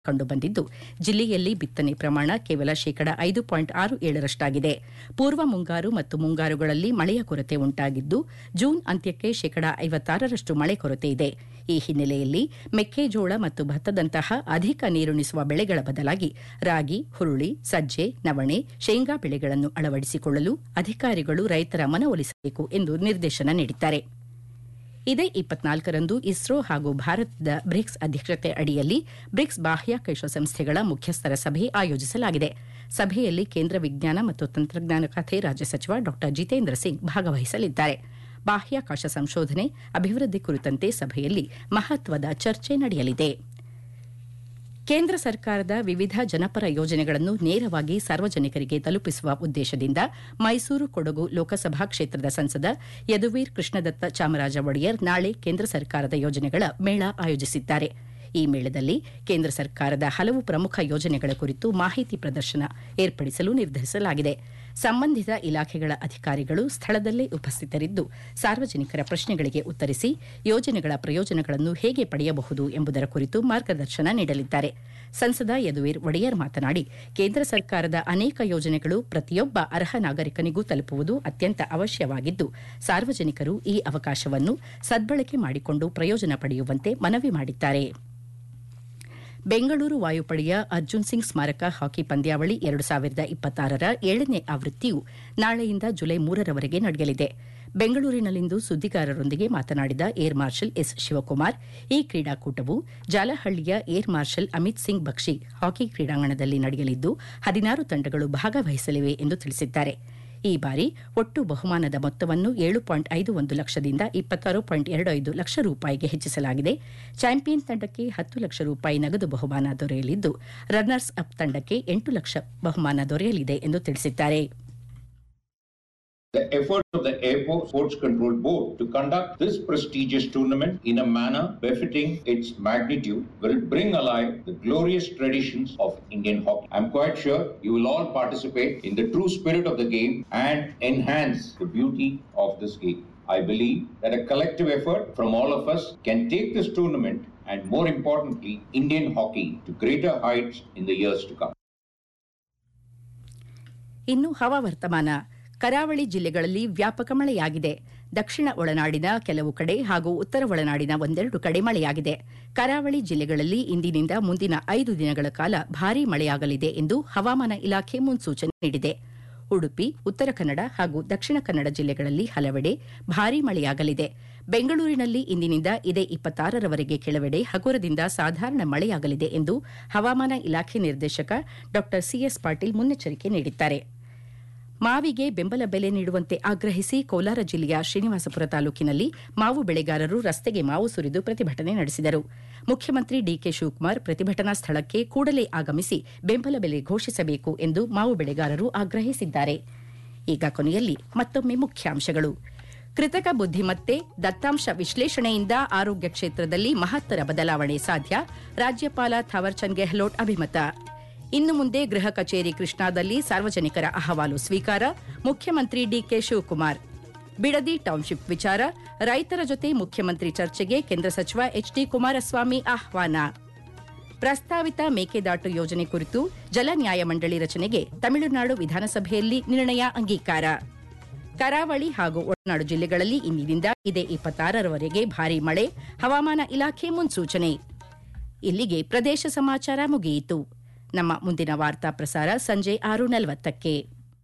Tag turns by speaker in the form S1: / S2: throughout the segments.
S1: ಕಂಡುಬಂದಿದ್ದು ಜಿಲ್ಲೆಯಲ್ಲಿ ಬಿತ್ತನೆ ಪ್ರಮಾಣ ಕೇವಲ ಶೇಕಡ ಐದು ಪಾಯಿಂಟ್ ಆರು ಏಳರಷ್ಟಾಗಿದೆ ಪೂರ್ವ ಮುಂಗಾರು ಮತ್ತು ಮುಂಗಾರುಗಳಲ್ಲಿ ಮಳೆಯ ಕೊರತೆ ಉಂಟಾಗಿದ್ದು ಜೂನ್ ಅಂತ್ಯಕ್ಕೆ ಶೇಕಡ ಐವತ್ತಾರರಷ್ಟು ಮಳೆ ಕೊರತೆ ಇದೆ ಈ ಹಿನ್ನೆಲೆಯಲ್ಲಿ ಮೆಕ್ಕೆಜೋಳ ಮತ್ತು ಭತ್ತದಂತಹ ಅಧಿಕ ನೀರುಣಿಸುವ ಬೆಳೆಗಳ ಬದಲಾಗಿ ರಾಗಿ ಹುರುಳಿ ಸಜ್ಜೆ ನವಣೆ ಶೇಂಗಾ ಬೆಳೆಗಳನ್ನು ಅಳವಡಿಸಿಕೊಳ್ಳಲು ಅಧಿಕಾರಿಗಳು ರೈತರ ಮನವೊಲಿಸಬೇಕು ಎಂದು ನಿರ್ದೇಶನ ನೀಡಿದ್ದಾರೆ ಇದೇ ಇಪ್ಪತ್ನಾಲ್ಕರಂದು ಇಸ್ರೋ ಹಾಗೂ ಭಾರತದ ಬ್ರಿಕ್ಸ್ ಅಧ್ಯಕ್ಷತೆ ಅಡಿಯಲ್ಲಿ ಬ್ರಿಕ್ಸ್ ಬಾಹ್ಯಾಕಾಶ ಸಂಸ್ಥೆಗಳ ಮುಖ್ಯಸ್ಥರ ಸಭೆ ಆಯೋಜಿಸಲಾಗಿದೆ ಸಭೆಯಲ್ಲಿ ಕೇಂದ್ರ ವಿಜ್ಞಾನ ಮತ್ತು ತಂತ್ರಜ್ಞಾನ ಖಾತೆ ರಾಜ್ಯ ಸಚಿವ ಡಾ ಜಿತೇಂದ್ರ ಸಿಂಗ್ ಭಾಗವಹಿಸಲಿದ್ದಾರೆ ಬಾಹ್ಯಾಕಾಶ ಸಂಶೋಧನೆ ಅಭಿವೃದ್ಧಿ ಕುರಿತಂತೆ ಸಭೆಯಲ್ಲಿ ಮಹತ್ವದ ಚರ್ಚೆ ನಡೆಯಲಿದೆ ಕೇಂದ್ರ ಸರ್ಕಾರದ ವಿವಿಧ ಜನಪರ ಯೋಜನೆಗಳನ್ನು ನೇರವಾಗಿ ಸಾರ್ವಜನಿಕರಿಗೆ ತಲುಪಿಸುವ ಉದ್ದೇಶದಿಂದ ಮೈಸೂರು ಕೊಡಗು ಲೋಕಸಭಾ ಕ್ಷೇತ್ರದ ಸಂಸದ ಯದುವೀರ್ ಕೃಷ್ಣದತ್ತ ಚಾಮರಾಜ ಒಡೆಯರ್ ನಾಳೆ ಕೇಂದ್ರ ಸರ್ಕಾರದ ಯೋಜನೆಗಳ ಮೇಳ ಆಯೋಜಿಸಿದ್ದಾರೆ ಈ ಮೇಳದಲ್ಲಿ ಕೇಂದ್ರ ಸರ್ಕಾರದ ಹಲವು ಪ್ರಮುಖ ಯೋಜನೆಗಳ ಕುರಿತು ಮಾಹಿತಿ ಪ್ರದರ್ಶನ ಏರ್ಪಡಿಸಲು ನಿರ್ಧರಿಸಲಾಗಿದೆ ಸಂಬಂಧಿತ ಇಲಾಖೆಗಳ ಅಧಿಕಾರಿಗಳು ಸ್ಥಳದಲ್ಲೇ ಉಪಸ್ಥಿತರಿದ್ದು ಸಾರ್ವಜನಿಕರ ಪ್ರಶ್ನೆಗಳಿಗೆ ಉತ್ತರಿಸಿ ಯೋಜನೆಗಳ ಪ್ರಯೋಜನಗಳನ್ನು ಹೇಗೆ ಪಡೆಯಬಹುದು ಎಂಬುದರ ಕುರಿತು ಮಾರ್ಗದರ್ಶನ ನೀಡಲಿದ್ದಾರೆ ಸಂಸದ ಯದುವೀರ್ ಒಡೆಯರ್ ಮಾತನಾಡಿ ಕೇಂದ್ರ ಸರ್ಕಾರದ ಅನೇಕ ಯೋಜನೆಗಳು ಪ್ರತಿಯೊಬ್ಬ ಅರ್ಹ ನಾಗರಿಕನಿಗೂ ತಲುಪುವುದು ಅತ್ಯಂತ ಅವಶ್ಯವಾಗಿದ್ದು ಸಾರ್ವಜನಿಕರು ಈ ಅವಕಾಶವನ್ನು ಸದ್ಬಳಕೆ ಮಾಡಿಕೊಂಡು ಪ್ರಯೋಜನ ಪಡೆಯುವಂತೆ ಮನವಿ ಮಾಡಿದ್ದಾರೆ ಬೆಂಗಳೂರು ವಾಯುಪಡೆಯ ಅರ್ಜುನ್ ಸಿಂಗ್ ಸ್ಮಾರಕ ಹಾಕಿ ಪಂದ್ಯಾವಳಿ ಎರಡು ಸಾವಿರದ ಇಪ್ಪತ್ತಾರರ ಏಳನೇ ಆವೃತ್ತಿಯು ನಾಳೆಯಿಂದ ಜುಲೈ ಮೂರರವರೆಗೆ ನಡೆಯಲಿದೆ ಬೆಂಗಳೂರಿನಲ್ಲಿಂದು ಸುದ್ದಿಗಾರರೊಂದಿಗೆ ಮಾತನಾಡಿದ ಏರ್ ಮಾರ್ಷಲ್ ಎಸ್ ಶಿವಕುಮಾರ್ ಈ ಕ್ರೀಡಾಕೂಟವು ಜಾಲಹಳ್ಳಿಯ air marshal Amit Singh Bakshi hockey ಕ್ರೀಡಾಂಗಣದಲ್ಲಿ ನಡೆಯಲಿದ್ದು ಹದಿನಾರು ತಂಡಗಳು ಭಾಗವಹಿಸಲಿವೆ ಎಂದು ತಿಳಿಸಿದ್ದಾರೆ ಈ ಬಾರಿ ಒಟ್ಟು ಬಹುಮಾನದ ಮೊತ್ತವನ್ನು ಏಳು ಪಾಯಿಂಟ್ ಐದು ಒಂದು ಲಕ್ಷದಿಂದ ಇಪ್ಪತ್ತಾರು ಪಾಯಿಂಟ್ ಎರಡು ಐದು ಲಕ್ಷ ರೂಪಾಯಿಗೆ ಹೆಚ್ಚಿಸಲಾಗಿದೆ ಚಾಂಪಿಯನ್ ತಂಡಕ್ಕೆ ಹತ್ತು ಲಕ್ಷ ರೂಪಾಯಿ ನಗದು ಬಹುಮಾನ ದೊರೆಯಲಿದ್ದು ರನ್ನರ್ಸ್ ಅಪ್ ತಂಡಕ್ಕೆ ಎಂಟು ಲಕ್ಷ ಬಹುಮಾನ ದೊರೆಯಲಿದೆ ಎಂದು ತಿಳಿಸಿದ್ದಾರೆ
S2: The efforts of the Airport Sports Control Board to conduct this prestigious tournament in a manner befitting its magnitude will bring alive the glorious traditions of Indian hockey. I'm quite sure you will all participate in the true spirit of the game and enhance the beauty of this game. I believe that a collective effort from all of us can take this tournament and more importantly, Indian hockey to greater heights in the years to come.
S1: ಇನ್ನು ಹವಾವರ್ತಮಾನ ಕರಾವಳಿ ಜಿಲ್ಲೆಗಳಲ್ಲಿ ವ್ಯಾಪಕ ಮಳೆಯಾಗಿದೆ ದಕ್ಷಿಣ ಒಳನಾಡಿನ ಕೆಲವು ಕಡೆ ಹಾಗೂ ಉತ್ತರ ಒಳನಾಡಿನ ಒಂದೆರಡು ಕಡೆ ಮಳೆಯಾಗಿದೆ ಕರಾವಳಿ ಜಿಲ್ಲೆಗಳಲ್ಲಿ ಇಂದಿನಿಂದ ಮುಂದಿನ ಐದು ದಿನಗಳ ಕಾಲ ಭಾರೀ ಮಳೆಯಾಗಲಿದೆ ಎಂದು ಹವಾಮಾನ ಇಲಾಖೆ ಮುನ್ಸೂಚನೆ ನೀಡಿದೆ ಉಡುಪಿ ಉತ್ತರ ಕನ್ನಡ ಹಾಗೂ ದಕ್ಷಿಣ ಕನ್ನಡ ಜಿಲ್ಲೆಗಳಲ್ಲಿ ಹಲವೆಡೆ ಭಾರೀ ಮಳೆಯಾಗಲಿದೆ ಬೆಂಗಳೂರಿನಲ್ಲಿ ಇಂದಿನಿಂದ ಇದೇ ಇಪ್ಪತ್ತಾರರವರೆಗೆ ಕೆಲವೆಡೆ ಹಗುರದಿಂದ ಸಾಧಾರಣ ಮಳೆಯಾಗಲಿದೆ ಎಂದು ಹವಾಮಾನ ಇಲಾಖೆ ನಿರ್ದೇಶಕ ಡಾ ಸಿಎಸ್ ಪಾಟೀಲ್ ಮುನ್ನೆಚ್ಚರಿಕೆ ನೀಡಿದ್ದಾರೆ ಮಾವಿಗೆ ಬೆಂಬಲ ಬೆಲೆ ನೀಡುವಂತೆ ಆಗ್ರಹಿಸಿ ಕೋಲಾರ ಜಿಲ್ಲೆಯ ಶ್ರೀನಿವಾಸಪುರ ತಾಲೂಕಿನಲ್ಲಿ ಮಾವು ಬೆಳೆಗಾರರು ರಸ್ತೆಗೆ ಮಾವು ಸುರಿದು ಪ್ರತಿಭಟನೆ ನಡೆಸಿದರು ಮುಖ್ಯಮಂತ್ರಿ ಡಿಕೆ ಶಿವಕುಮಾರ್ ಪ್ರತಿಭಟನಾ ಸ್ಥಳಕ್ಕೆ ಕೂಡಲೇ ಆಗಮಿಸಿ ಬೆಂಬಲ ಬೆಲೆ ಘೋಷಿಸಬೇಕು ಎಂದು ಮಾವು ಬೆಳೆಗಾರರು ಆಗ್ರಹಿಸಿದ್ದಾರೆ ಈಗ ಕೊನೆಯಲ್ಲಿ ಮತ್ತೊಮ್ಮೆ ಮುಖ್ಯಾಂಶಗಳು ಕೃತಕ ಬುದ್ದಿಮತ್ತೆ ದತ್ತಾಂಶ ವಿಶ್ಲೇಷಣೆಯಿಂದ ಆರೋಗ್ಯ ಕ್ಷೇತ್ರದಲ್ಲಿ ಮಹತ್ತರ ಬದಲಾವಣೆ ಸಾಧ್ಯ ರಾಜ್ಯಪಾಲ ಥಾವರ್ಚಂದ್ ಗೆಹ್ಲೋಟ್ ಅಭಿಮತ ಇನ್ನು ಮುಂದೆ ಗೃಹ ಕಚೇರಿ ಕೃಷ್ಣಾದಲ್ಲಿ ಸಾರ್ವಜನಿಕರ ಅಹವಾಲು ಸ್ವೀಕಾರ ಮುಖ್ಯಮಂತ್ರಿ ಡಿಕೆ ಶಿವಕುಮಾರ್ ಬಿಡದಿ ಟೌನ್ಶಿಪ್ ವಿಚಾರ ರೈತರ ಜೊತೆ ಮುಖ್ಯಮಂತ್ರಿ ಚರ್ಚೆಗೆ ಕೇಂದ್ರ ಸಚಿವ ಎಚ್ಡಿ ಕುಮಾರಸ್ವಾಮಿ ಆಹ್ವಾನ ಪ್ರಸ್ತಾವಿತ ಮೇಕೆದಾಟು ಯೋಜನೆ ಕುರಿತು ಜಲ ನ್ಯಾಯಮಂಡಳಿ ರಚನೆಗೆ ತಮಿಳುನಾಡು ವಿಧಾನಸಭೆಯಲ್ಲಿ ನಿರ್ಣಯ ಅಂಗೀಕಾರ ಕರಾವಳಿ ಹಾಗೂ ಒಳನಾಡು ಜಿಲ್ಲೆಗಳಲ್ಲಿ ಇಂದಿನಿಂದ ಇದೇ ಇಪ್ಪತ್ತಾರರವರೆಗೆ ಭಾರೀ ಮಳೆ ಹವಾಮಾನ ಇಲಾಖೆ ಮುನ್ಸೂಚನೆ ಇಲ್ಲಿಗೆ ಪ್ರದೇಶ ಸಮಾಚಾರ ಮುಗಿಯಿತು ನಮ್ಮ ಮುಂದಿನ ವಾರ್ತಾ ಪ್ರಸಾರ ಸಂಜೆ ಆರು ನಲವತ್ತಕ್ಕೆ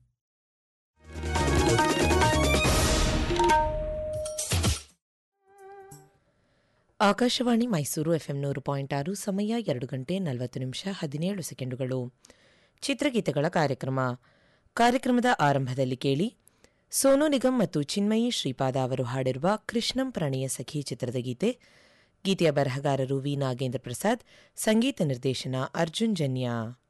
S3: ಆಕಾಶವಾಣಿ ಮೈಸೂರು ಎಫ್ಎಂ ನೂರು ಪಾಯಿಂಟ್ ಆರು ಸಮಯ ಎರಡು ಗಂಟೆ ನಲವತ್ತು ನಿಮಿಷ ಹದಿನೇಳು ಸೆಕೆಂಡುಗಳು ಚಿತ್ರಗೀತೆಗಳ ಕಾರ್ಯಕ್ರಮ ಕಾರ್ಯಕ್ರಮದ ಆರಂಭದಲ್ಲಿ ಕೇಳಿ ಸೋನು ನಿಗಮ್ ಮತ್ತು ಚಿನ್ಮಯಿ ಶ್ರೀಪಾದ ಅವರು ಹಾಡಿರುವ ಕೃಷ್ಣಂ ಪ್ರಣಯ ಸಖಿ ಚಿತ್ರದ ಗೀತೆ ಗೀತೆಯ ಬರಹಗಾರರು ವಿ ನಾಗೇಂದ್ರ ಪ್ರಸಾದ್ ಸಂಗೀತ ನಿರ್ದೇಶನ ಅರ್ಜುನ್ ಜನ್ಯ